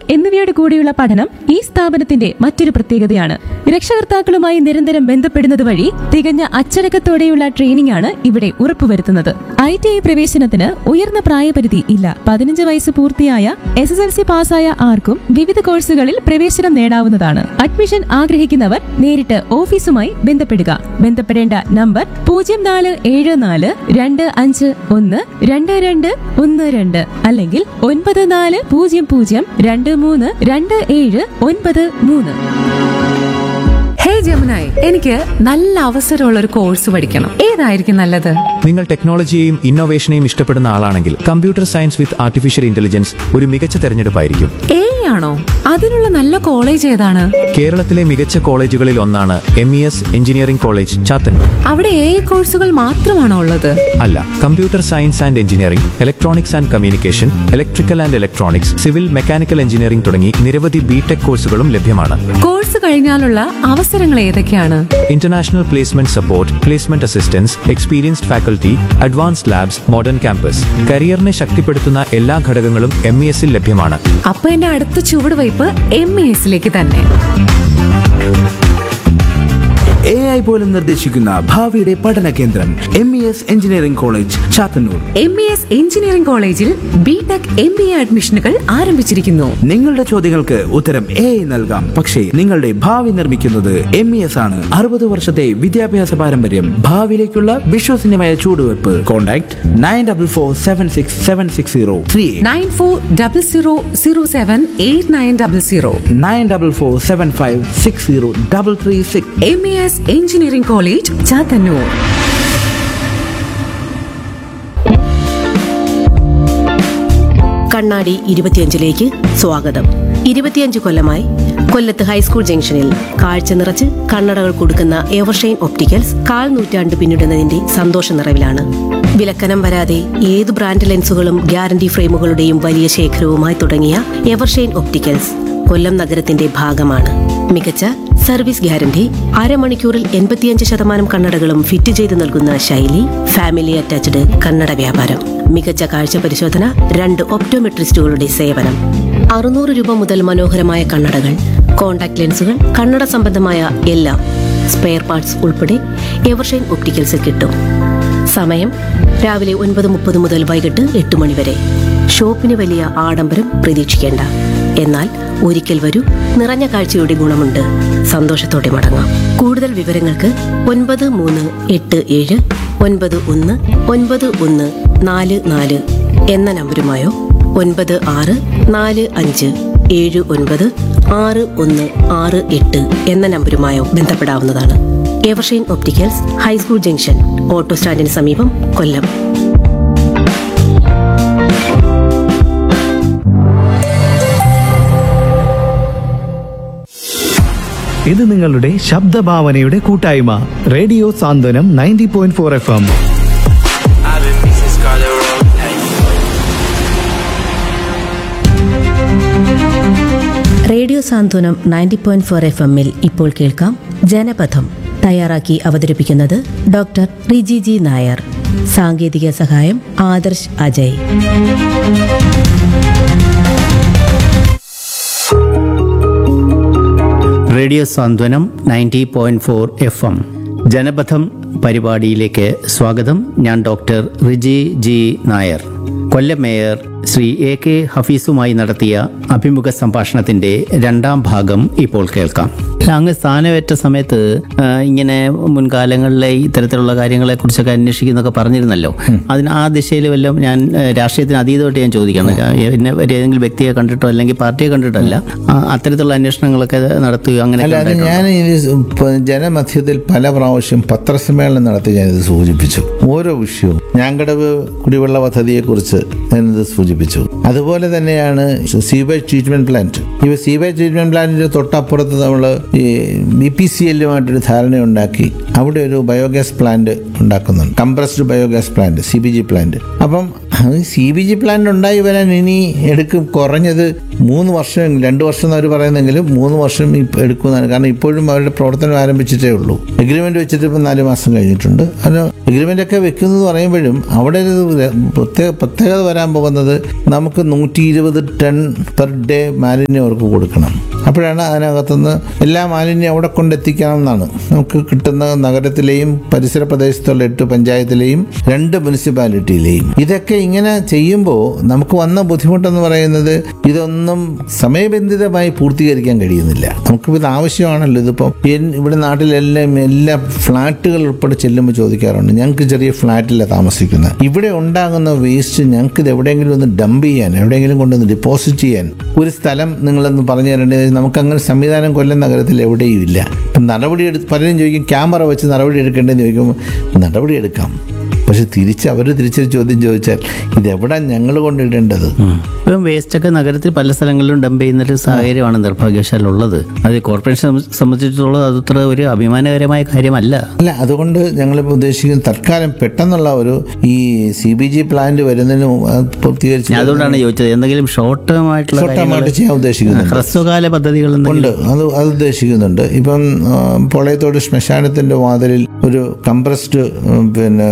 എന്നിവയുടെ കൂടെയുള്ള പഠനം ഈ സ്ഥാപനത്തിന്റെ മറ്റൊരു പ്രത്യേകതയാണ് രക്ഷകർത്താക്കളുമായി നിരന്തരം ബന്ധപ്പെടുന്നത് വഴി തികഞ്ഞ അച്ചടക്കത്തോടെയുള്ള ട്രെയിനിംഗ് ആണ് ഇവിടെ ഉറപ്പുവരുത്തുന്നത് ഐ ടി ഐ പ്രവേശനത്തിന് ഉയർന്ന പ്രായപരിധി ഇല്ല പതിനഞ്ച് വയസ്സ് പൂർത്തിയായ എസ് എസ് എൽ സി പാസ്സായ ആർക്കും വിവിധ കോഴ്സുകളിൽ പ്രവേശനം നേടാവുന്നതാണ് അഡ്മിഷൻ ആഗ്രഹിക്കുന്നവർ നേരിട്ട് ഓഫീസുമായി ബന്ധപ്പെടുക ബന്ധപ്പെടേണ്ട നമ്പർ പൂജ്യം നാല് ഏഴ് നാല് രണ്ട് അഞ്ച് ഒന്ന് രണ്ട് രണ്ട് ഒന്ന് രണ്ട് അല്ലെങ്കിൽ ഒൻപത് നാല് പൂജ്യം പൂജ്യം രണ്ട് മൂന്ന് രണ്ട് ഏഴ് ഒൻപത് മൂന്ന് ഹേ ജമുനായി എനിക്ക് നല്ല അവസരമുള്ള ഒരു കോഴ്സ് പഠിക്കണം ഏതായിരിക്കും നല്ലത് നിങ്ങൾ ടെക്നോളജിയെയും ഇന്നോവേഷനെയും ഇഷ്ടപ്പെടുന്ന ആളാണെങ്കിൽ computer science with artificial intelligence ഒരു മികച്ച തെരഞ്ഞെടുപ്പായിരിക്കും എ ആണോ അതിനുള്ള നല്ല കോളേജ് ഏതാണ് കേരളത്തിലെ മികച്ച കോളേജുകളിൽ ഒന്നാണ് M E S engineering college Chathannoor അവിടെ എ കോഴ്സുകൾ മാത്രമാണോ ഉള്ളത് അല്ല computer science and engineering electronics and communication electrical and electronics civil mechanical engineering തുടങ്ങി നിരവധി ബിടെക് കോഴ്സുകളും ലഭ്യമാണ് കോഴ്സ് കഴിഞ്ഞാലുള്ള അവസരങ്ങൾ ഏതൊക്കെയാണ് international placement support placement assistance experienced faculty advanced labs modern campus കരിയറിനെ ശക്തിപ്പെടുത്തുന്ന എല്ലാ ഘടകങ്ങളും എം ഇ എസിൽ ലഭ്യമാണ് അപ്പൊ എന്റെ അടുത്ത ചുവടുവയ്പ് എം എ എസിലേക്ക് തന്നെ എ ഐ പോലും നിർദ്ദേശിക്കുന്ന ഭാവിയുടെ പഠന കേന്ദ്രം M E S engineering college Chathannoor M E S engineering കോളേജിൽ B Tech M B A അഡ്മിഷനുകൾ ആരംഭിച്ചിരിക്കുന്നു നിങ്ങളുടെ ചോദ്യങ്ങൾക്ക് ഉത്തരം എ ഐ നൽകാം പക്ഷേ നിങ്ങളുടെ ഭാവി നിർമ്മിക്കുന്നത് എം ഇ എസ് ആണ് അറുപത് വർഷത്തെ വിദ്യാഭ്യാസ പാരമ്പര്യം ഭാവിയിലേക്കുള്ള വിശ്വസനീയമായ ചൂടുവെപ്പ് contact nine double four seven six seven six zero three nine four double zero zero seven eight nine double zero nine double four seven five six zero double three six M A S engineering college Chathannoor കണ്ണാടി ഇരുപത്തിയഞ്ചിലേക്ക് സ്വാഗതം ഇരുപത്തിയഞ്ച് കൊല്ലമായി കൊല്ലത്ത് high school ജംഗ്ഷനിൽ കാഴ്ച നിറച്ച് കണ്ണടകൾ കൊടുക്കുന്ന എവർഷൈൻ ഒപ്റ്റിക്കൽസ് കാൽ നൂറ്റാണ്ട് പിന്നിടുന്നതിന്റെ സന്തോഷ നിറവിലാണ് വിലക്കനം വരാതെ ഏത് ബ്രാൻഡ് ലെൻസുകളും ഗ്യാരണ്ടി ഫ്രെയിമുകളുടെയും വലിയ ശേഖരവുമായി തുടങ്ങിയ എവർഷൈൻ ഒപ്റ്റിക്കൽസ് കൊല്ലം നഗരത്തിന്റെ ഭാഗമാണ് മികച്ച സർവീസ് ഗ്യാരണ്ടി അരമണിക്കൂറിൽ എൺപത്തിയഞ്ച് ശതമാനം കണ്ണടകളും ഫിറ്റ് ചെയ്ത് നൽകുന്ന ശൈലി ഫാമിലി അറ്റാച്ച്ഡ് കണ്ണട വ്യാപാരം മികച്ച കാഴ്ച പരിശോധന രണ്ട് ഒപ്റ്റോമെട്രിസ്റ്റുകളുടെ സേവനം അറുന്നൂറ് രൂപ മുതൽ മനോഹരമായ കണ്ണടകൾ കോൺടാക്ട് ലെൻസുകൾ കണ്ണട സംബന്ധമായ എല്ലാം സ്പെയർ പാർട്സ് ഉൾപ്പെടെ എവർഷൈൻ ഒപ്റ്റിക്കൽസിൽ കിട്ടും സമയം രാവിലെ ഒൻപത് മുപ്പത് മുതൽ വൈകിട്ട് എട്ട് മണി വരെ ഷോപ്പിന് വലിയ ആഡംബരം പ്രതീക്ഷിക്കേണ്ട എന്നാൽ ഒരിക്കൽ വരൂ നിറഞ്ഞ കാഴ്ചയുടെ ഗുണമുണ്ട് സന്തോഷത്തോടെ മടങ്ങാം കൂടുതൽ വിവരങ്ങൾക്ക് ഒൻപത് മൂന്ന് എട്ട് ഏഴ് ഒൻപത് ഒന്ന് ഒൻപത് ഒന്ന് നാല് നാല് എന്ന നമ്പരുമായോ ഒൻപത് ആറ് നാല് അഞ്ച് ഏഴ് ഒൻപത് ആറ് ഒന്ന് ആറ് എട്ട് എന്ന നമ്പരുമായോ ബന്ധപ്പെടാവുന്നതാണ് Evershine opticals high school junction auto സ്റ്റാൻഡിന് സമീപം കൊല്ലം ഇത് നിങ്ങളുടെ ശബ്ദഭാവനയുടെ കൂട്ടായ്മ radio Santhwanam ninety point four F M I've been missing Scarlet Road. Hey. Radio Santhwanam ninety point four F എമ്മിൽ ഇപ്പോൾ കേൾക്കാം ജനപഥം തയ്യാറാക്കി അവതരിപ്പിക്കുന്നത് ഡോക്ടർ റിജി ജി നായർ സാങ്കേതിക സഹായം Adarsh Ajay radio Santhwanam ninety point four F M Janapatham പരിപാടിയിലേക്ക് സ്വാഗതം ഞാൻ doctor Riji G Nair Kollam mayor Shri A K ഹഫീസുമായി നടത്തിയ അഭിമുഖ സംഭാഷണത്തിന്റെ രണ്ടാം ഭാഗം ഇപ്പോൾ കേൾക്കാം അങ്ങ് സ്ഥാനമേറ്റ സമയത്ത് ആ, ഇങ്ങനെ മുൻകാലങ്ങളിലെ ഇത്തരത്തിലുള്ള കാര്യങ്ങളെ കുറിച്ചൊക്കെ അന്വേഷിക്കുന്നൊക്കെ പറഞ്ഞിരുന്നല്ലോ അതിന് ആ ദിശയിൽ വല്ലതും ഞാൻ ആ, രാഷ്ട്രീയത്തിന് അതീതമായിട്ട് ഞാൻ ചോദിക്കണം എന്നെ ഒരു ഏതെങ്കിലും വ്യക്തിയെ കണ്ടിട്ടോ അല്ലെങ്കിൽ പാർട്ടിയെ കണ്ടിട്ടല്ല ആ, അത്തരത്തിലുള്ള അന്വേഷണങ്ങളൊക്കെ നടത്തുകയോ അങ്ങനെ അല്ലാതെ ഞാൻ ഇത് ഇപ്പ ജനമധ്യത്തിൽ പല പ്രാവശ്യം പത്രസമ്മേളനം നടത്തി ഞാനിത് സൂചിപ്പിച്ചു ഓരോ വിഷയവും ഞാങ്കടവ് കുടിവെള്ള പദ്ധതിയെക്കുറിച്ച് ഞാനിത് സൂചിപ്പിച്ചു അതുപോലെ തന്നെയാണ് സീവേജ് ട്രീറ്റ്മെന്റ് പ്ലാന്റ് ഈ സീവേജ് ട്രീറ്റ്മെന്റ് പ്ലാന്റിന്റെ തൊട്ടപ്പുറത്ത് നമ്മൾ ഈ ബി പി സി എല്ലുമായിട്ടൊരു ധാരണയുണ്ടാക്കി അവിടെ ഒരു ബയോഗ്യാസ് പ്ലാന്റ് ഉണ്ടാക്കുന്നുണ്ട് compressed biogas plant C B G plant അപ്പം സി ബി ജി പ്ലാന്റ് ഉണ്ടായി വരാൻ ഇനി എടുക്കും കുറഞ്ഞത് മൂന്ന് വർഷം രണ്ട് വർഷം എന്ന് അവർ പറയുന്നെങ്കിലും മൂന്ന് വർഷം ഇപ്പ- എടുക്കുന്നതാണ് കാരണം ഇപ്പോഴും അവരുടെ പ്രവർത്തനം ആരംഭിച്ചിട്ടേ ഉള്ളൂ എഗ്രിമെന്റ് വെച്ചിട്ട് ഇപ്പം നാല് മാസം കഴിഞ്ഞിട്ടുണ്ട് അത് എഗ്രിമെന്റ് ഒക്കെ വെക്കുന്നത് പറയുമ്പോഴും അവിടെ ഒരു പ്രത്യേക പ്രത്യേകത വരാൻ പോകുന്നത് നമുക്ക് നൂറ്റി ഇരുപത് ടൺ പെർ ഡേ മാലിന്യം അവർക്ക് കൊടുക്കണം അപ്പോഴാണ് അതിനകത്തുനിന്ന് എല്ലാ മാലിന്യം അവിടെ കൊണ്ടെത്തിക്കണം എന്നാണ് നമുക്ക് കിട്ടുന്ന നഗരത്തിലെയും പരിസര പ്രദേശത്തുള്ള എട്ട് പഞ്ചായത്തിലെയും രണ്ട് മുനിസിപ്പാലിറ്റിയിലെയും ഇതൊക്കെ ഇങ്ങനെ ചെയ്യുമ്പോൾ നമുക്ക് വന്ന ബുദ്ധിമുട്ടെന്ന് പറയുന്നത് ഇതൊന്നും സമയബന്ധിതമായി പൂർത്തീകരിക്കാൻ കഴിയുന്നില്ല നമുക്കിപ്പോൾ ഇത് ആവശ്യമാണല്ലോ ഇതിപ്പോൾ എൻ- ഇവിടെ നാട്ടിലെല്ലാം എല്ലാ ഫ്ലാറ്റുകൾ ഉൾപ്പെടെ ചെല്ലുമ്പോൾ ചോദിക്കാറുണ്ട് ഞങ്ങൾക്ക് ചെറിയ ഫ്ലാറ്റിലാണ് താമസിക്കുന്നത് ഇവിടെ ഉണ്ടാകുന്ന വേസ്റ്റ് ഞങ്ങൾക്ക് ഇത് എവിടെയെങ്കിലും ഒന്ന് ഡംപ് ചെയ്യാൻ എവിടെയെങ്കിലും കൊണ്ടൊന്ന് ഡെപ്പോസിറ്റ് ചെയ്യാൻ ഒരു സ്ഥലം നിങ്ങളൊന്ന് പറഞ്ഞു തരേണ്ടത് നമുക്ക് അങ്ങനെ സംവിധാനം കൊല്ലം നഗരത്തിൽ എവിടെയും ഇല്ല ഇപ്പം നടപടി എടുത്ത് പലരും ചോദിക്കും ക്യാമറ വെച്ച് നടപടി എടുക്കേണ്ടതെന്ന് ചോദിക്കുമ്പോൾ നടപടി എടുക്കാം പക്ഷെ തിരിച്ച് അവർ തിരിച്ചൊരു ചോദ്യം ചോദിച്ചാൽ ഇതെവിടെ ഞങ്ങൾ കൊണ്ടിടേണ്ടത് ഇപ്പം വേസ്റ്റൊക്കെ നഗരത്തിൽ പല സ്ഥലങ്ങളിലും ഡംപ് ചെയ്യുന്ന ഒരു സാഹചര്യമാണ് നിർഭാഗ്യവശാൽ ഉള്ളത് അത് കോർപ്പറേഷൻ സംബ- സംബന്ധിച്ചിടത്തോളം അതത്ര ഒരു അഭിമാനകരമായ കാര്യമല്ല അല്ല അതുകൊണ്ട് ഞങ്ങളിപ്പോൾ ഉദ്ദേശിക്കുന്നത് തൽക്കാലം പെട്ടെന്നുള്ള ഒരു ഈ സി ബി ജി പ്ലാന്റ് വരുന്നതിന് മുമ്പ് അത് പൂർത്തീകരിച്ച് ഞാൻ അതുകൊണ്ടാണ് ചോദിച്ചത് എന്തെങ്കിലും ഷോർട്ട് ടേം ആയിട്ടുള്ള Short term ആയിട്ട് കാര്യങ്ങള് ചെയ്യാൻ ഉദ്ദേശിക്കുന്നുണ്ട്. ഹ്രസ്വകാല പദ്ധതികൾ ഉണ്ട് എന്തെങ്കിലും അത് അത് ഉദ്ദേശിക്കുന്നുണ്ട് ഇപ്പം ആ, പൊളയത്തോട് ശ്മശാനത്തിന്റെ വാതിലിൽ ഒരു കംപ്രസ്ഡ് ഉം, പിന്നെ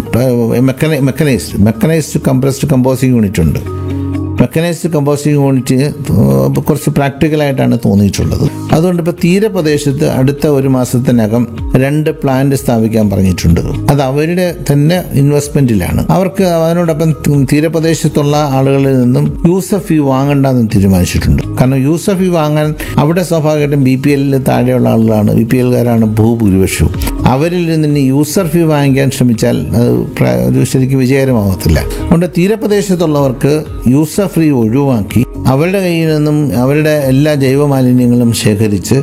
മെക്കനൈ mechanised mechanised compressed composting unit ഉണ്ട് മെക്കനൈസ്ഡ് കമ്പോസിങ് യൂണിറ്റ് കുറച്ച് പ്രാക്ടിക്കലായിട്ടാണ് തോന്നിയിട്ടുള്ളത് അതുകൊണ്ട് ഇപ്പോൾ തീരപ്രദേശത്ത് അടുത്ത ഒരു മാസത്തിനകം രണ്ട് പ്ലാന്റ് സ്ഥാപിക്കാൻ പറഞ്ഞിട്ടുണ്ട് അത് അവരുടെ തന്നെ ഇൻവെസ്റ്റ്മെന്റിലാണ് അവർക്ക് അതിനോടൊപ്പം തീരപ്രദേശത്തുള്ള ആളുകളിൽ നിന്നും യൂസർ ഫീ വാങ്ങണ്ടെന്ന് തീരുമാനിച്ചിട്ടുണ്ട് കാരണം യൂസർ ഫീ വാങ്ങാൻ അവിടെ സ്വാഭാവികമായിട്ടും ബി പി എല്ലിൽ താഴെയുള്ള ആളുകളാണ് ബി പി എൽകാരാണ് ഭൂഭൂരിപക്ഷവും അവരിൽ നിന്ന് യൂസർ ഫീ വാങ്ങിക്കാൻ ശ്രമിച്ചാൽ അത് പ്ര- ഒരു ശരിക്കും വിജയകരമാകത്തില്ല അതുകൊണ്ട് തീരപ്രദേശത്തുള്ളവർക്ക് യൂസർ ഫ്രീ ഒഴിവാക്കി അവരുടെ കയ്യിൽ നിന്നും അവരുടെ എല്ലാ ജൈവ മാലിന്യങ്ങളും ശേഖരിച്ച്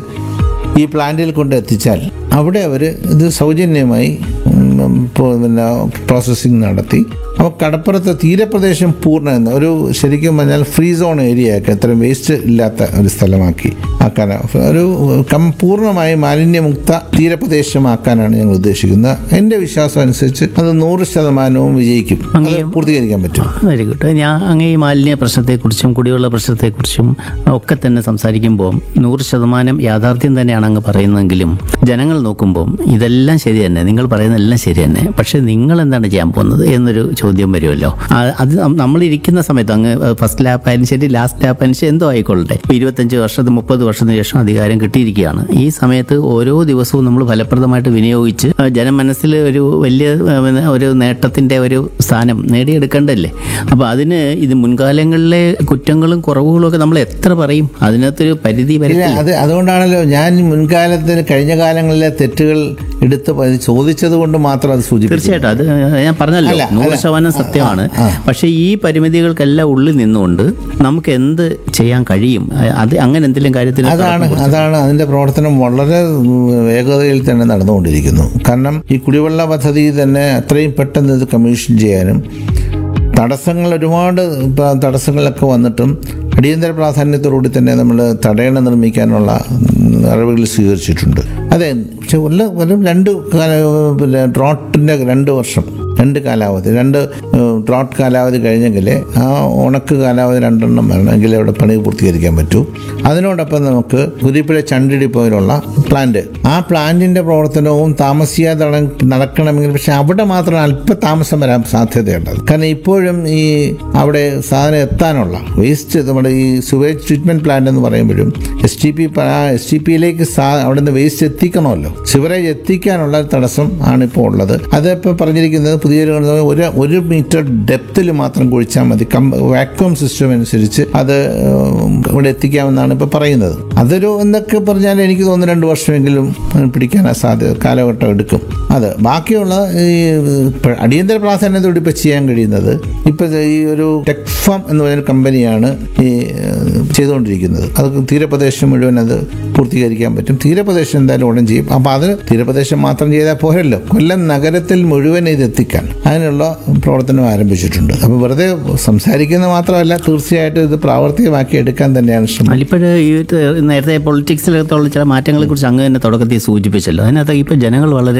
ഈ പ്ലാന്റിൽ കൊണ്ട് എത്തിച്ചാൽ അവിടെ അവർ ഇത് സൗജന്യമായി ഉം, ഇപ്പോൾ പിന്നെ പ്രോസസ്സിങ് നടത്തി അപ്പോൾ കടപ്പുറത്തെ തീരപ്രദേശം പൂർണ്ണ എന്ന ഒരു ശരിക്കും പറഞ്ഞാൽ ഫ്രീ സോൺ ഏരിയ ആക്കി അത്രയും വേസ്റ്റ് ഇല്ലാത്ത ഒരു സ്ഥലമാക്കി ആക്കാൻ ഒരു കം പൂർണ്ണമായി മാലിന്യമുക്ത തീരപ്രദേശമാക്കാനാണ് ഞങ്ങൾ ഉദ്ദേശിക്കുന്നത് എൻ്റെ വിശ്വാസം അനുസരിച്ച് അത് നൂറ് ശതമാനവും വിജയിക്കും അത് പൂർത്തീകരിക്കാൻ പറ്റും വെരി ഗുഡ് ഞാൻ അങ്ങ് ഈ മാലിന്യ പ്രശ്നത്തെക്കുറിച്ചും കുടിവെള്ള പ്രശ്നത്തെക്കുറിച്ചും ഒക്കെ തന്നെ സംസാരിക്കുമ്പോൾ നൂറ് ശതമാനം യാഥാർത്ഥ്യം തന്നെയാണ് അങ്ങ് പറയുന്നതെങ്കിലും ജനങ്ങൾ നോക്കുമ്പോൾ ഇതെല്ലാം ശരി തന്നെ നിങ്ങൾ പറയുന്ന എല്ലാം ശരി തന്നെ പക്ഷേ നിങ്ങൾ എന്താണ് ചെയ്യാൻ പോകുന്നത് എന്നൊരു ചോദ്യം വരുമല്ലോ ആ, അത് നം- നമ്മളിരിക്കുന്ന സമയത്ത് അങ്ങ് ഫസ്റ്റ് ലാപ്പ് ആയാലും ശരി ലാസ്റ്റ് ലാപ്പ് ആയാലും ശരി എന്തോ ആയിക്കൊള്ളട്ടെ ഇപ്പോൾ ഇരുപത്തഞ്ച് വർഷത്തിന് മുപ്പത് വർഷത്തിന് ശേഷം അധികാരം കിട്ടിയിരിക്കുകയാണ് ഈ സമയത്ത് ഓരോ ദിവസവും നമ്മൾ ഫലപ്രദമായിട്ട് വിനിയോഗിച്ച് ആ, ജനമനസ്സിൽ ഒരു വലിയ ആ, പിന്നെ ഒരു നേട്ടത്തിൻ്റെ ഒരു സ്ഥാനം നേടിയെടുക്കേണ്ടല്ലേ അപ്പോൾ അതിന് ഇത് മുൻകാലങ്ങളിലെ കുറ്റങ്ങളും കുറവുകളും ഒക്കെ നമ്മൾ എത്ര പറയും അതിനകത്തൊരു പരിധി ഇല്ല വരില്ല അത് അതുകൊണ്ടാണല്ലോ ഞാൻ മുൻകാലത്തിന് കഴിഞ്ഞ കാലങ്ങളിലെ തെറ്റുകൾ എടുത്ത് പ- ചോദിച്ചത് കൊണ്ട് മാത്രം അത് സൂചിപ്പിച്ചു തീർച്ചയായിട്ടും അത് ഞാൻ പറഞ്ഞല്ലോ അല്ല, നൂറ് അല്ല. ശതമാനം സത്യമാണ് പക്ഷേ ഈ പരിമിതികൾക്കെല്ലാം ഉള്ളിൽ നിന്നുകൊണ്ട് നമുക്ക് എന്ത് ചെയ്യാൻ കഴിയും അത് അങ്ങനെ എന്തെങ്കിലും കാര്യത്തിൽ അതാണ് അതാണ് അതിന്റെ പ്രവർത്തനം വളരെ ഉം, വേഗതയിൽ തന്നെ നടന്നുകൊണ്ടിരിക്കുന്നു കാരണം ഈ കുടിവെള്ള പദ്ധതി തന്നെ അത്രയും പെട്ടെന്ന് ഇത് കമ്മീഷൻ ചെയ്യാനും തടസ്സങ്ങൾ ഒരുപാട് പ- തടസ്സങ്ങളൊക്കെ വന്നിട്ടും അടിയന്തര പ്രാധാന്യത്തോടുകൂടി തന്നെ നമ്മൾ തടയണ നിർമ്മിക്കാനുള്ള ഉം, നടപടികൾ സ്വീകരിച്ചിട്ടുണ്ട് അതെ പക്ഷെ ഉള്ള വെറും രണ്ട് കാല- പിന്നെ ഡ്രോട്ടിൻ്റെ രണ്ട് വർഷം രണ്ട് കാലാവധി രണ്ട് ഡ്രോട്ട് കാലാവധി കഴിഞ്ഞെങ്കിൽ ആ ഉണക്ക് കാലാവധി രണ്ടെണ്ണം വരണമെങ്കിൽ അവിടെ പണി പൂർത്തീകരിക്കാൻ പറ്റൂ അതിനോടൊപ്പം നമുക്ക് കുരിപ്പുഴ ചണ്ടിടി പോലുള്ള പ്ലാന്റ് ആ പ്ലാന്റിന്റെ പ്രവർത്തനവും താമസിയാതെ നട- നടക്കണമെങ്കിൽ പക്ഷെ അവിടെ മാത്രം അല്പ താമസം വരാൻ സാധ്യതയുണ്ട് കാരണം ഇപ്പോഴും ഈ അവിടെ സാധനം എത്താനുള്ള വേസ്റ്റ് നമ്മുടെ ഈ സുവേജ് ട്രീറ്റ്മെന്റ് പ്ലാന്റ് എന്ന് പറയുമ്പോഴും S T P S T പിയിലേക്ക് അവിടെ നിന്ന് വേസ്റ്റ് എത്തിക്കണമല്ലോ സിവറേജ് എത്തിക്കാനുള്ള തടസ്സം ആണ് ഇപ്പോൾ ഉള്ളത് അതിപ്പോൾ പറഞ്ഞിരിക്കുന്നത് പുതിയൊരു ഒരു ഒരു മീറ്റർ ഡെപ്തിൽ മാത്രം കുഴിച്ചാൽ മതി വാക്വം സിസ്റ്റം അനുസരിച്ച് അത് ഉം, ഇവിടെ എത്തിക്കാമെന്നാണ് ഇപ്പോൾ പറയുന്നത് അതൊരു എന്നൊക്കെ പറഞ്ഞാൽ എനിക്ക് തോന്നുന്നു രണ്ട് വർഷമെങ്കിലും പിടിക്കാൻ സാധ്യത കാലഘട്ടം എടുക്കും അത് ബാക്കിയുള്ള ഈ ഇപ്പ- അടിയന്തര പ്രാധാന്യത്തോടെ ഇപ്പോൾ ചെയ്യാൻ കഴിയുന്നത് ഇപ്പോൾ ഈ ഒരു ടെക്ഫാം എന്ന് പറയുന്ന കമ്പനിയാണ് ഈ ഏഹ്, ചെയ്തുകൊണ്ടിരിക്കുന്നത് അത് തീരപ്രദേശം മുഴുവൻ അത് പൂർത്തീകരിക്കാൻ പറ്റും തീരപ്രദേശം എന്തായാലും ഉടൻ ചെയ്യും അപ്പോൾ അത് തീരപ്രദേശം മാത്രം ചെയ്താൽ പോരല്ലോ കൊല്ലം നഗരത്തിൽ മുഴുവൻ ഇത് എത്തിക്കാൻ അതിനുള്ള പ്രവർത്തനം ആരംഭിച്ചിട്ടുണ്ട് അപ്പോൾ വെറുതെ സംസാരിക്കുന്ന മാത്രമല്ല തീർച്ചയായിട്ടും ഇത് പ്രാവർത്തികമാക്കി എടുക്കാൻ തന്നെയാണ് ശ്രമം അതിലിപ്പോഴ് ഈ ഒരു നേരത്തെ പൊളിറ്റിക്സിലകത്തുള്ള ചില മാറ്റങ്ങളെ കുറിച്ച് അങ്ങ് തന്നെ തുടക്കത്തിൽ സൂചിപ്പിച്ചല്ലോ അതിനകത്ത് ഇപ്പോൾ ജനങ്ങൾ വളരെ റിസൾട്ട്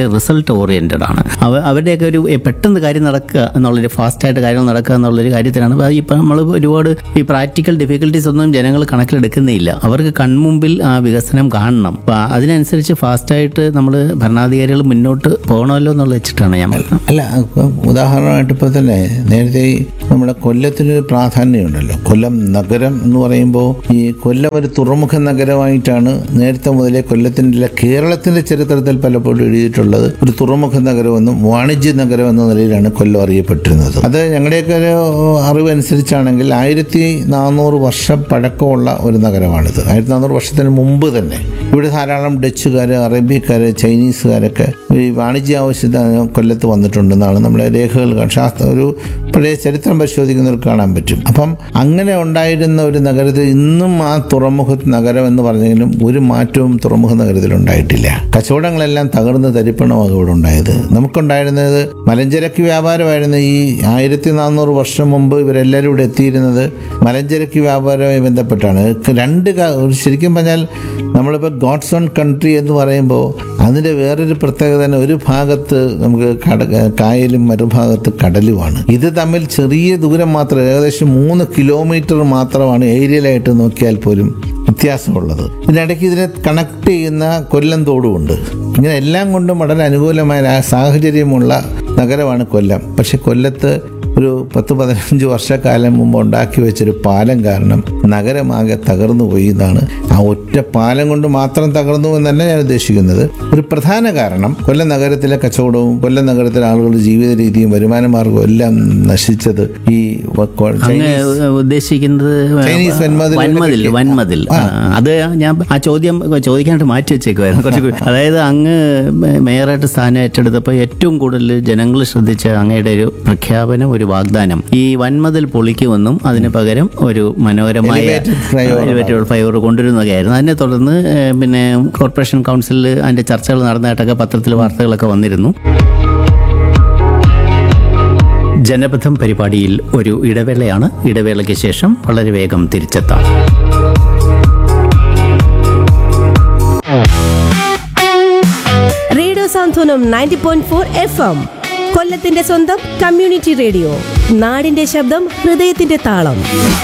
റിസൾട്ട് ഓറിയൻറ്റഡ് ആണ് അവ അവരുടെയൊക്കെ ഒരു എ, പെട്ടെന്ന് കാര്യം നടക്കുക എന്നുള്ളൊരു ഫാസ്റ്റായിട്ട് കാര്യങ്ങൾ നടക്കുക എന്നുള്ളൊരു കാര്യത്തിനാണ് അപ്പോൾ ഇപ്പം നമ്മൾ ഒരുപാട് ഈ പ്രാക്ടിക്കൽ ഡിഫിക്കൽട്ടീസ് ഒന്നും ജനങ്ങൾ കണക്കിലെടുക്കുന്നില്ല അവർക്ക് കൺമുമ്പിൽ ആ വികസനം കാണണം അപ്പോൾ അതിനനുസരിച്ച് ഫാസ്റ്റായിട്ട് നമ്മൾ ഭരണാധികാരികൾ മുന്നോട്ട് പോകണമല്ലോ എന്നുള്ള വെച്ചിട്ടാണ് ഞാൻ പറയുന്നത് അല്ല ഇപ്പം ഉദാഹരണമായിട്ട് ഇപ്പോൾ തന്നെ നേരത്തെ ഈ നമ്മുടെ കൊല്ലത്തിനൊരു പ്രാധാന്യമുണ്ടല്ലോ കൊല്ലം നഗരം എന്ന് പറയുമ്പോൾ ഈ കൊല്ലം ഒരു തുറമുഖ നഗരമായിട്ടാണ് നേരത്തെ മുതലേ കൊല്ലത്തിൻ്റെ കേരളത്തിൻ്റെ ചരിത്രത്തിൽ പലപ്പോഴും എഴുതിയിട്ടുള്ളത് ഒരു തുറമുഖ നഗരമെന്നും വാണിജ്യ നഗരം എന്ന നിലയിലാണ് കൊല്ലം അറിയപ്പെട്ടിരുന്നത് അത് ഞങ്ങളുടെയൊക്കെ ഒരു അറിവ് അനുസരിച്ചാണെങ്കിൽ ആയിരത്തി നാനൂറ് വർഷം പഴക്കമുള്ള ഒരു നഗരമാണിത് ആയിരത്തി നാനൂറ് വർഷത്തിന് മുമ്പ് തന്നെ ഇവിടെ ധാരാളം ഡച്ചുകാർ അറേബ്യക്കാർ ചൈനീസുകാരൊക്കെ ഈ വാണിജ്യ ആവശ്യത്തിന് കൊല്ലത്ത് വന്നിട്ടുണ്ടെന്നാണ് നമ്മുടെ രേഖകൾ കാ- ശാസ്ത്ര ഒരു പഴയ ചരിത്രം പരിശോധിക്കുന്നവർക്ക് കാണാൻ പറ്റും അപ്പം അങ്ങനെ ഉണ്ടായിരുന്ന ഒരു നഗരത്തിൽ ഇന്നും ആ തുറമുഖ നഗരം എന്ന് പറഞ്ഞെങ്കിലും ഒരു മാറ്റവും തുറമുഖ നഗരത്തിൽ ഉണ്ടായിട്ടില്ല കച്ചവടങ്ങളെല്ലാം തകർന്ന് തരിപ്പണമാണ് ഇവിടെ ഉണ്ടായത് നമുക്കുണ്ടായിരുന്നത് മലഞ്ചരക്ക് വ്യാപാരമായിരുന്നു ഈ ആയിരത്തി നാനൂറ് വർഷം മുമ്പ് ഇവരെല്ലാവരും ഇവിടെ എത്തിയിരുന്നത് മലഞ്ചരക്ക് വ്യാപാരവുമായി ബന്ധപ്പെട്ടാണ് ക- രണ്ട് ക- ശരിക്കും പറഞ്ഞാൽ നമ്മളിപ്പോൾ ഗോഡ്സ് ഓൺ കൺട്രി എന്ന് പറയുമ്പോൾ അതിൻ്റെ വേറൊരു പ്രത്യേകത തന്നെ ഒരു ഭാഗത്ത് നമുക്ക് കട കായലും മറുഭാഗത്ത് കടലുമാണ് ഇത് തമ്മിൽ ചെറിയ ദൂരം മാത്രം ഏകദേശം മൂന്ന് കിലോമീറ്റർ മാത്രമാണ് ഏരിയയിലായിട്ട് നോക്കിയാൽ പോലും വ്യത്യാസമുള്ളത് ഇതിനിടയ്ക്ക് ഇതിനെ കണക്ട് ചെയ്യുന്ന കൊല്ലം തോടുമുണ്ട് ഇങ്ങനെ എല്ലാം കൊണ്ടും വളരെ അനുകൂലമായ ആ സാഹചര്യമുള്ള നഗരമാണ് കൊല്ലം പക്ഷെ കൊല്ലത്ത് ഒരു പത്ത് പതിനഞ്ച് വർഷക്കാലം മുമ്പ് ഉണ്ടാക്കി വെച്ചൊരു പാലം കാരണം നഗരമാകെ തകർന്നു പോയി എന്നാണ് ആ ഒറ്റ പാലം കൊണ്ട് മാത്രം തകർന്നു എന്നല്ല ഞാൻ ഉദ്ദേശിക്കുന്നത് ഒരു പ്രധാന കാരണം കൊല്ലം നഗരത്തിലെ കച്ചവടവും കൊല്ലം നഗരത്തിലെ ആളുകളുടെ ജീവിത രീതിയും വരുമാന മാർഗവും എല്ലാം നശിച്ചത് ഈ വ- കൊ- അങ്ങ് ചൈനീസ് ഉദ്ദേശിക്കുന്നത് ചൈനീസ് വൻമതിൽ വൻമതിൽ കിട്ടി. വൻമതിൽ ആ. ആ, അത് ഞാൻ ആ ചോദ്യം ചോദിക്കാനായിട്ട് മാറ്റി വെച്ചേക്കുമായിരുന്നു കുറച്ച് കൂ- അതായത് അങ്ങ് മേയറായിട്ട് സ്ഥാനം ഏറ്റെടുത്തപ്പോൾ ഏറ്റവും കൂടുതൽ ജനങ്ങൾ ശ്രദ്ധിച്ച അങ്ങയുടെ ഒരു പ്രഖ്യാപനം ഒരു വാഗ്ദാനം ഈ വൻമതിൽ പൊളിക്കുമെന്നും അതിന് പകരം ഒരു മനോഹരമായ Elevated flyover elevated flyover കൊണ്ടുവരുന്നതൊക്കെയായിരുന്നു അതിനെ തുടർന്ന് ഏഹ്, പിന്നെ കോർപ്പറേഷൻ കൗൺസിലിൽ അതിന്റെ ചർച്ചകൾ നടന്നതായിട്ടൊക്കെ പത്രത്തിൽ വാർത്തകളൊക്കെ വന്നിരുന്നു ജനപഥം പരിപാടിയിൽ ഒരു ഇടവേളയാണ് ഇടവേളയ്ക്ക് ശേഷം വളരെ വേഗം തിരിച്ചെത്താം radio Santhwanam ninety point four F M കൊല്ലത്തിന്റെ സ്വന്തം കമ്മ്യൂണിറ്റി റേഡിയോ നാടിന്റെ ശബ്ദം ഹൃദയത്തിന്റെ താളം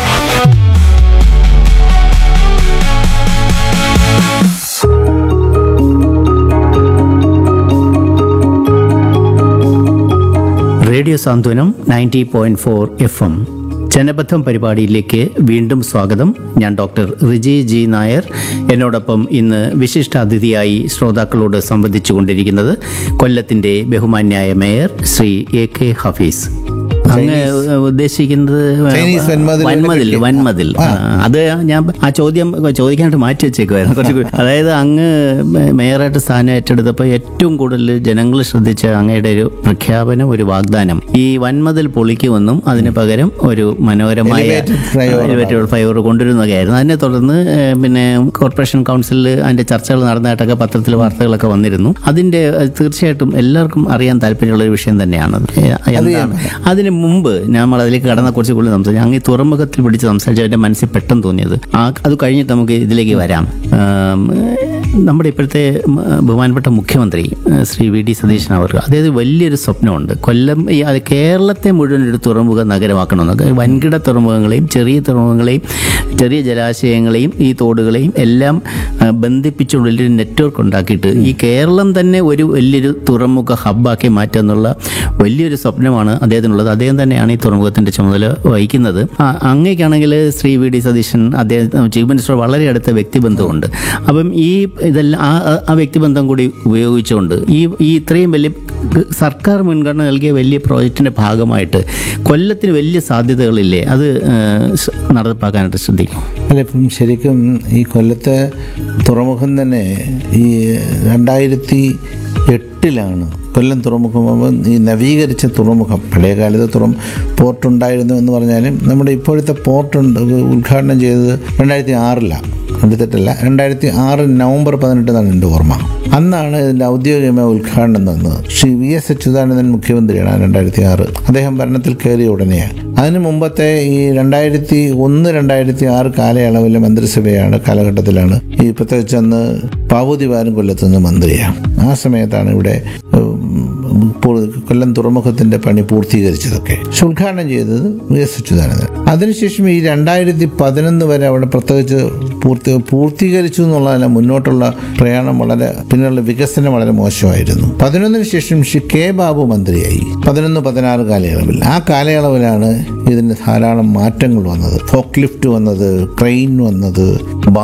radio Santhwanam ninety point four F M Janapatham പരിപാടിയിലേക്ക് വീണ്ടും സ്വാഗതം ഞാൻ ഡോക്ടർ റിജി ജി നായർ എന്നോടൊപ്പം ഇന്ന് വിശിഷ്ട അതിഥിയായി ശ്രോതാക്കളോട് സംവദിച്ചു കൊണ്ടിരിക്കുന്നത് കൊല്ലത്തിന്റെ ബഹുമാന്യായ mayor Shri A K Hafeez അങ്ങ് ഉദ്ദേശിക്കുന്നത് ചൈനീസ് വൻമതിൽ വൻമതിൽ കിട്ടി. വൻമതിൽ ആ. ആ, അത് ഞാൻ ആ ചോദ്യം ചോദിക്കാനായിട്ട് മാറ്റി വെച്ചേക്കുമായിരുന്നു കുറച്ച് കൂ- അതായത് അങ്ങ് മേയറായിട്ട് സ്ഥാനം ഏറ്റെടുത്തപ്പോൾ ഏറ്റവും കൂടുതൽ ജനങ്ങൾ ശ്രദ്ധിച്ച അങ്ങയുടെ ഒരു പ്രഖ്യാപനം ഒരു വാഗ്ദാനം ഈ വൻമതിൽ പൊളിക്കുമെന്നും അതിന് പകരം ഒരു മനോഹരമായ Elevated flyover elevated flyover കൊണ്ടുവരുന്നതൊക്കെയായിരുന്നു അതിനെ തുടർന്ന് ഏഹ്, പിന്നെ കോർപ്പറേഷൻ കൗൺസിലിൽ അതിന്റെ ചർച്ചകൾ നടന്നതായിട്ടൊക്കെ പത്രത്തിൽ വാർത്തകളൊക്കെ വന്നിരുന്നു അതിന്റെ ഏഹ്, തീർച്ചയായിട്ടും എല്ലാവർക്കും അറിയാൻ താല്പര്യമുള്ള ഒരു വിഷയം തന്നെയാണ് ഏഹ്, എന്താണ് അതിന് മുമ്പ് നമ്മൾ അതിലേക്ക് കടന്ന കുറച്ച് കൂടുതൽ സംസാരിച്ചു അങ്ങ് ഈ തുറമുഖത്തിൽ പിടിച്ച് സംസാരിച്ച എൻ്റെ മനസ്സിൽ പെട്ടെന്ന് തോന്നിയത് ആ അത് കഴിഞ്ഞിട്ട് നമുക്ക് ഇതിലേക്ക് വരാം ആം, നമ്മുടെ ഇപ്പോഴത്തെ ഉം, ബഹുമാനപ്പെട്ട മുഖ്യമന്ത്രി ഏഹ്, ശ്രീ വി ഡി സതീശൻ അവർക്ക് അതായത് വലിയൊരു സ്വപ്നമുണ്ട് കൊല്ലം ഈ അത് കേരളത്തെ മുഴുവൻ ഒരു തുറമുഖ നഗരമാക്കണമെന്നൊക്കെ വൻകിട തുറമുഖങ്ങളെയും ചെറിയ തുറമുഖങ്ങളെയും ചെറിയ ജലാശയങ്ങളെയും ഈ തോടുകളെയും എല്ലാം ആ, ബന്ധിപ്പിച്ചുകൊണ്ട് വലിയൊരു നെറ്റ്വർക്ക് ഉണ്ടാക്കിയിട്ട് ഈ കേരളം തന്നെ ഒരു വലിയൊരു തുറമുഖ ഹബ്ബാക്കി മാറ്റുക എന്നുള്ള വലിയൊരു സ്വപ്നമാണ് അദ്ദേഹത്തിനുള്ളത് അദ്ദേഹം തന്നെയാണ് ഈ തുറമുഖത്തിന്റെ ചുമതല വഹിക്കുന്നത് ആ, അങ്ങേക്കാണെങ്കിൽ ശ്രീ വി ഡി സതീശൻ അദ്ദേഹം ചീഫ് മിനിസ്റ്റർ വളരെ അടുത്ത വ്യക്തിബന്ധമുണ്ട് അപ്പം ഈ ഇതെല്ലാം ആ ആ- ആ വ്യക്തിബന്ധം കൂടി ഉപയോഗിച്ചുകൊണ്ട് ഈ ഈ ഇത്രയും വലിയ സർക്കാർ മുൻഗണന നൽകിയ വലിയ പ്രോജക്റ്റിന്റെ ഭാഗമായിട്ട് കൊല്ലത്തിന് വലിയ സാധ്യതകളില്ലേ അത് ആ, സ് നടപ്പാക്കാനായിട്ട് ശ്രദ്ധിക്കും അല്ല ഇപ്പം ശരിക്കും ഈ കൊല്ലത്തെ തുറമുഖം തന്നെ ഈ രണ്ടായിരത്തി എട്ടിലാണ് കൊല്ലം തുറമുഖം ആകുമ്പോൾ ഈ നവീകരിച്ച തുറമുഖം പഴയകാലത്ത് തുറ പോർട്ടുണ്ടായിരുന്നു എന്ന് പറഞ്ഞാലും നമ്മുടെ ഇപ്പോഴത്തെ പോർട്ട് ഉണ്ട് ഉദ്ഘാടനം ചെയ്തത് രണ്ടായിരത്തി ആറിലാണ് എടുത്തിട്ടില്ല രണ്ടായിരത്തി ആറ് നവംബർ പതിനെട്ടിനാണ് എൻ്റെ ഓർമ്മ അന്നാണ് ഇതിൻ്റെ ഔദ്യോഗികമായ ഉദ്ഘാടനം നടന്നത് ശ്രീ വി എസ് അച്യുതാനന്ദൻ മുഖ്യമന്ത്രിയാണ് രണ്ടായിരത്തി ആറ് അദ്ദേഹം ഭരണത്തിൽ കയറിയ ഉടനെയാണ് അതിന് മുമ്പത്തെ ഈ രണ്ടായിരത്തി ഒന്ന് രണ്ടായിരത്തി ആറ് കാലയളവിലെ മന്ത്രിസഭയാണ് കാലഘട്ടത്തിലാണ് ഈ പ്രത്യേകിച്ച് അന്ന് പാവൂതിവാരം കൊല്ലത്തുനിന്ന് മന്ത്രിയാണ് ആ സമയത്താണ് ഇവിടെ ഉം, ഇപ്പോൾ കൊല്ലം തുറമുഖത്തിന്റെ പണി പൂർത്തീകരിച്ചതൊക്കെ പക്ഷെ ഉദ്ഘാടനം ചെയ്തത് വി എസ് അച്യുതാനന്ദൻ അതിനുശേഷം ഈ രണ്ടായിരത്തി പതിനൊന്ന് വരെ അവിടെ പ്രത്യേകിച്ച് പൂർത്തി പൂർത്തീകരിച്ചു എന്നുള്ളതല്ല മുന്നോട്ടുള്ള പ്രയാണം വളരെ പിന്നെയുള്ള വികസനം വളരെ മോശമായിരുന്നു പതിനൊന്നിന് ശേഷം ശ്രീ കെ ബാബു മന്ത്രിയായി പതിനൊന്ന് പതിനാറ് കാലയളവിൽ ആ കാലയളവിലാണ് ഇതിന് ധാരാളം മാറ്റങ്ങൾ വന്നത് ഫോക്ക് ലിഫ്റ്റ് വന്നത് ട്രെയിൻ വന്നത്